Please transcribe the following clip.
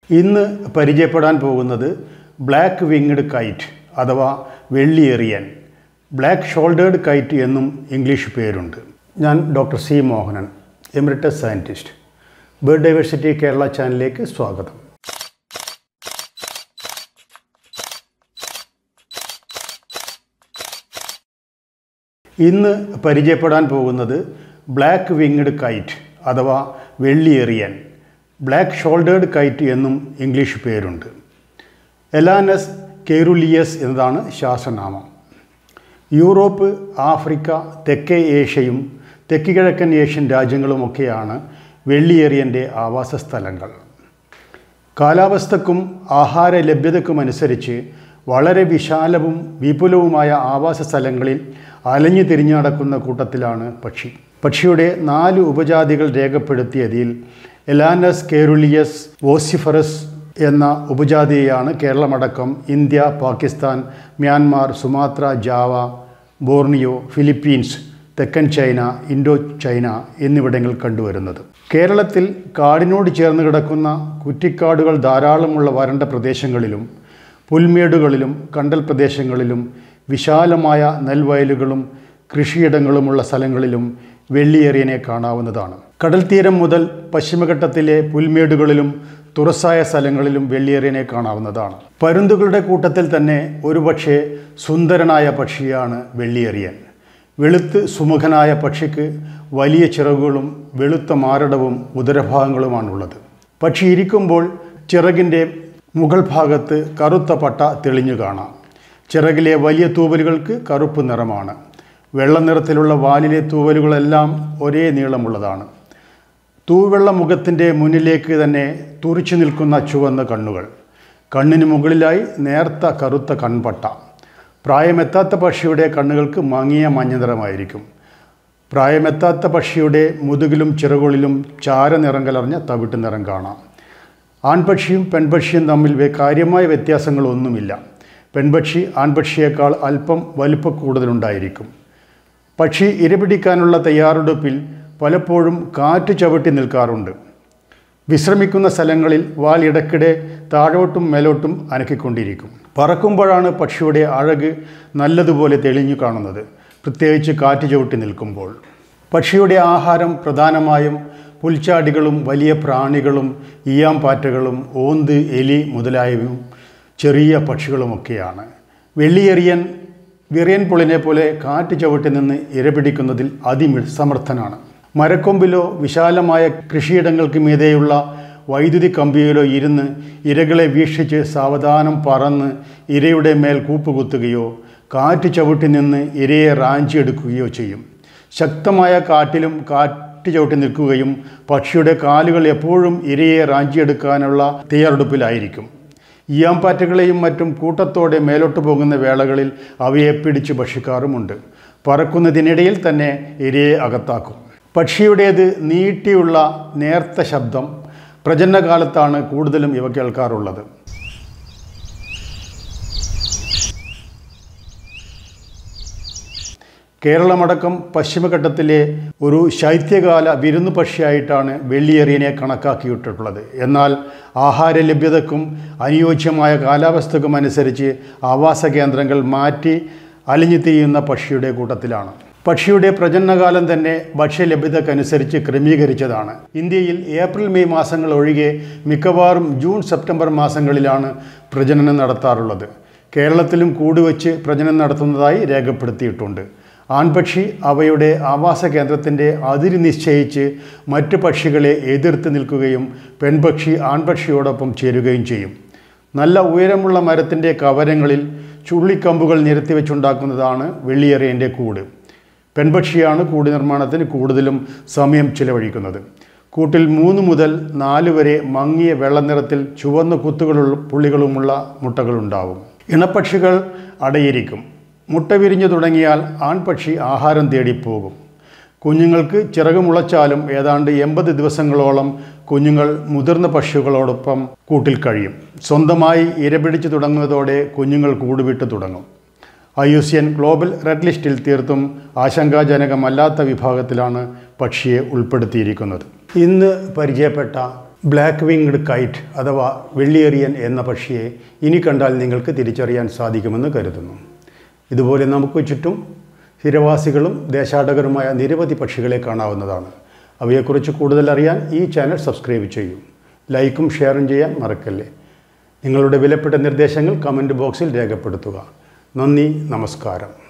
ഇന്ന് പരിചയപ്പെടാൻ പോകുന്നത് ബ്ലാക്ക് വിങ്ഡ് കൈറ്റ് അഥവാ വെള്ളിയെറിയൻ ബ്ലാക്ക് ഷോൾഡേർഡ് കൈറ്റ് എന്നും ഇംഗ്ലീഷ് പേരുണ്ട് ഞാൻ doctor C Mohanan emeritus scientist bird diversity Kerala ചാനലിലേക്ക് സ്വാഗതം ഇന്ന് പരിചയപ്പെടാൻ പോകുന്നത് ബ്ലാക്ക് വിങ്ഡ് കൈറ്റ് അഥവാ വെള്ളിയെറിയൻ ബ്ലാക്ക് ഷോൾഡേർഡ് കൈറ്റ് എന്നും ഇംഗ്ലീഷ് പേരുണ്ട് എലാനസ് കെറുലിയസ് എന്നതാണ് ശാസ്ത്രനാമം യൂറോപ്പ് ആഫ്രിക്ക തെക്കേ ഏഷ്യയും തെക്ക് കിഴക്കൻ ഏഷ്യൻ രാജ്യങ്ങളുമൊക്കെയാണ് വെള്ളിയേറിയൻ്റെ ആവാസ സ്ഥലങ്ങൾ കാലാവസ്ഥക്കും ആഹാര ലഭ്യതക്കുമനുസരിച്ച് വളരെ വിശാലവും വിപുലവുമായ ആവാസ സ്ഥലങ്ങളിൽ അലഞ്ഞു തിരിഞ്ഞു നടക്കുന്ന കൂട്ടത്തിലാണ് പക്ഷി പക്ഷിയുടെ നാല് ഉപജാതികൾ രേഖപ്പെടുത്തിയതിൽ എലാനസ് കേറുലിയസ് വോസിഫറസ് എന്ന ഉപജാതിയെയാണ് കേരളമടക്കം India Pakistan Myanmar Sumatra Java Borneo Philippines തെക്കൻ ചൈന ഇൻഡോ ചൈന എന്നിവിടങ്ങൾ കണ്ടുവരുന്നത് കേരളത്തിൽ കാടിനോട് ചേർന്ന് കിടക്കുന്ന കുറ്റിക്കാടുകൾ ധാരാളമുള്ള വരണ്ട പ്രദേശങ്ങളിലും പുൽമേടുകളിലും കണ്ടൽ പ്രദേശങ്ങളിലും വിശാലമായ നെൽവയലുകളും കൃഷിയിടങ്ങളുമുള്ള സ്ഥലങ്ങളിലും വെള്ളിയേറിയനെ കാണാവുന്നതാണ് കടൽ തീരം മുതൽ പശ്ചിമഘട്ടത്തിലെ പുൽമേടുകളിലും തുറസായ സ്ഥലങ്ങളിലും വെള്ളിയേറിയനെ കാണാവുന്നതാണ് പരുന്തുകളുടെ കൂട്ടത്തിൽ തന്നെ ഒരുപക്ഷെ സുന്ദരനായ പക്ഷിയാണ് വെള്ളിയേറിയൻ വെളുത്ത് സുമുഖനായ പക്ഷിക്ക് വലിയ ചിറകുകളും വെളുത്ത മാരടവും ഉദരഭാഗങ്ങളുമാണുള്ളത് പക്ഷി ഇരിക്കുമ്പോൾ ചിറകിൻ്റെ മുകൾ ഭാഗത്ത് കറുത്ത പട്ട തെളിഞ്ഞു കാണാം ചിറകിലെ വലിയ തൂവലുകൾക്ക് കറുപ്പ് നിറമാണ് വെള്ള നിറത്തിലുള്ള വാലിലെ തൂവലുകളെല്ലാം ഒരേ നീളമുള്ളതാണ് തൂവെള്ള മുഖത്തിൻ്റെ മുന്നിലേക്ക് തന്നെ തുറിച്ചു നിൽക്കുന്ന ചുവന്ന കണ്ണുകൾ കണ്ണിന് മുകളിലായി നേർത്ത കറുത്ത കൺപട്ട പ്രായമെത്താത്ത പക്ഷിയുടെ കണ്ണുകൾക്ക് മങ്ങിയ മഞ്ഞ നിറമായിരിക്കും പ്രായമെത്താത്ത പക്ഷിയുടെ മുതുകിലും ചിറകുകളിലും ചാരനിറം കലർഞ്ഞ തവിട്ട് നിറം കാണാം ആൺപക്ഷിയും പെൺപക്ഷിയും തമ്മിൽ വെ- കാര്യമായ വ്യത്യാസങ്ങളൊന്നുമില്ല പെൺപക്ഷി ആൺപക്ഷിയേക്കാൾ അല്പം വലിപ്പ കൂടുതലുണ്ടായിരിക്കും പക്ഷി ഇരപിടിക്കാനുള്ള തയ്യാറെടുപ്പിൽ പലപ്പോഴും കാറ്റ് ചവിട്ടി നിൽക്കാറുണ്ട് വിശ്രമിക്കുന്ന സ്ഥലങ്ങളിൽ വാൽ ഇടയ്ക്കിടെ താഴോട്ടും മേലോട്ടും അനക്കിക്കൊണ്ടിരിക്കും പറക്കുമ്പോഴാണ് പക്ഷിയുടെ അഴക് നല്ലതുപോലെ തെളിഞ്ഞു കാണുന്നത് പ്രത്യേകിച്ച് കാറ്റ് ചവിട്ടി നിൽക്കുമ്പോൾ പക്ഷിയുടെ ആഹാരം പ്രധാനമായും പുൽച്ചാടികളും വലിയ പ്രാണികളും ഈയാംപാറ്റകളും ഓന്ത് എലി മുതലായവയും ചെറിയ പക്ഷികളുമൊക്കെയാണ് വെള്ളിയെറിയൻ വിറിയൻ പുളിനെ പോലെ കാറ്റ് ചവിട്ടി നിന്ന് ഇരപിടിക്കുന്നതിൽ അതിസമർത്ഥനാണ് മരക്കൊമ്പിലോ വിശാലമായ കൃഷിയിടങ്ങൾക്ക് മീതെയുള്ള വൈദ്യുതി കമ്പിയിലോ ഇരുന്ന് ഇരകളെ വീക്ഷിച്ച് സാവധാനം പറന്ന് ഇരയുടെ മേൽ കൂപ്പുകുത്തുകയോ കാറ്റ് ചവിട്ടി നിന്ന് ഇരയെ റാഞ്ചിയെടുക്കുകയോ ചെയ്യും ശക്തമായ കാറ്റിലും കാറ്റ് ചവിട്ടി നിൽക്കുകയും പക്ഷിയുടെ കാലുകൾ എപ്പോഴും ഇരയെ റാഞ്ചിയെടുക്കാനുള്ള തയ്യാറെടുപ്പിലായിരിക്കും ഈയാമ്പാറ്റകളെയും മറ്റും കൂട്ടത്തോടെ മേലോട്ട് പോകുന്ന വേളകളിൽ അവയെ പിടിച്ച് ഭക്ഷിക്കാറുമുണ്ട് പറക്കുന്നതിനിടയിൽ തന്നെ ഇരയെ അകത്താക്കും പക്ഷിയുടേത് നീട്ടിയുള്ള നേർത്ത ശബ്ദം പ്രജനനകാലത്താണ് കൂടുതലും ഇവ കേൾക്കാറുള്ളത് കേരളമടക്കം പശ്ചിമഘട്ടത്തിലെ ഒരു ശൈത്യകാല വിരുന്നു പക്ഷിയായിട്ടാണ് വെള്ളിയെറിയനെ കണക്കാക്കിയിട്ടുള്ളത് എന്നാൽ ആഹാര ലഭ്യതക്കും അനുയോജ്യമായ കാലാവസ്ഥക്കും അനുസരിച്ച് ആവാസ കേന്ദ്രങ്ങൾ മാറ്റി അലിഞ്ഞു തിരിയുന്ന പക്ഷിയുടെ കൂട്ടത്തിലാണ് പക്ഷിയുടെ പ്രജനനകാലം തന്നെ ഭക്ഷ്യലഭ്യതക്കനുസരിച്ച് ക്രമീകരിച്ചതാണ് ഇന്ത്യയിൽ ഏപ്രിൽ മെയ് മാസങ്ങൾ ഒഴികെ മിക്കവാറും ജൂൺ സെപ്റ്റംബർ മാസങ്ങളിലാണ് പ്രജനനം നടത്താറുള്ളത് കേരളത്തിലും കൂടുവച്ച് പ്രജനനം നടത്തുന്നതായി രേഖപ്പെടുത്തിയിട്ടുണ്ട് ആൺപക്ഷി അവയുടെ ആവാസ കേന്ദ്രത്തിൻ്റെ അതിര് നിശ്ചയിച്ച് മറ്റ് പക്ഷികളെ എതിർത്ത് നിൽക്കുകയും പെൺപക്ഷി ആൺപക്ഷിയോടൊപ്പം ചേരുകയും ചെയ്യും നല്ല ഉയരമുള്ള മരത്തിൻ്റെ കവരങ്ങളിൽ ചുള്ളിക്കമ്പുകൾ നിരത്തി വെച്ചുണ്ടാക്കുന്നതാണ് വെള്ളിയെറിയൻ്റെ കൂട് പെൺപക്ഷിയാണ് കൂട് നിർമ്മാണത്തിന് കൂടുതലും സമയം ചിലവഴിക്കുന്നത് കൂട്ടിൽ മൂന്ന് മുതൽ നാല് വരെ മങ്ങിയ വെള്ളനിറത്തിൽ ചുവന്ന കുത്തുകളുള്ള പുള്ളികളുമുള്ള മുട്ടകളുണ്ടാവും ഇണപ്പക്ഷികൾ അടയിരിക്കും മുട്ട വിരിഞ്ഞു തുടങ്ങിയാൽ ആൺപക്ഷി ആഹാരം തേടിപ്പോകും കുഞ്ഞുങ്ങൾക്ക് ചിറക് മുളച്ചാലും ഏതാണ്ട് എൺപത് ദിവസങ്ങളോളം കുഞ്ഞുങ്ങൾ മുതിർന്ന പക്ഷികളോടൊപ്പം കൂട്ടിൽ കഴിയും സ്വന്തമായി ഇരപിടിച്ചു തുടങ്ങുന്നതോടെ കുഞ്ഞുങ്ങൾ കൂടുവിട്ട് തുടങ്ങും I U C N global red ലിസ്റ്റിൽ തീർത്തും ആശങ്കാജനകമല്ലാത്ത വിഭാഗത്തിലാണ് പക്ഷിയെ ഉൾപ്പെടുത്തിയിരിക്കുന്നത് ഇന്ന് പരിചയപ്പെട്ട ബ്ലാക്ക് വിങ്ഡ് കൈറ്റ് അഥവാ വെള്ളിയെറിയൻ എന്ന പക്ഷിയെ ഇനി കണ്ടാൽ നിങ്ങൾക്ക് തിരിച്ചറിയാൻ സാധിക്കുമെന്ന് കരുതുന്നു ഇതുപോലെ നമുക്ക് ചുറ്റും സ്ഥിരവാസികളും ദേശാടകരുമായ നിരവധി പക്ഷികളെ കാണാവുന്നതാണ് അവയെക്കുറിച്ച് കൂടുതൽ അറിയാൻ ഈ ചാനൽ സബ്സ്ക്രൈബ് ചെയ്യൂ ലൈക്കും ഷെയറും ചെയ്യാൻ മറക്കല്ലേ നിങ്ങളുടെ വിലപ്പെട്ട നിർദ്ദേശങ്ങൾ കമൻറ്റ് ബോക്സിൽ രേഖപ്പെടുത്തുക നന്ദി നമസ്കാരം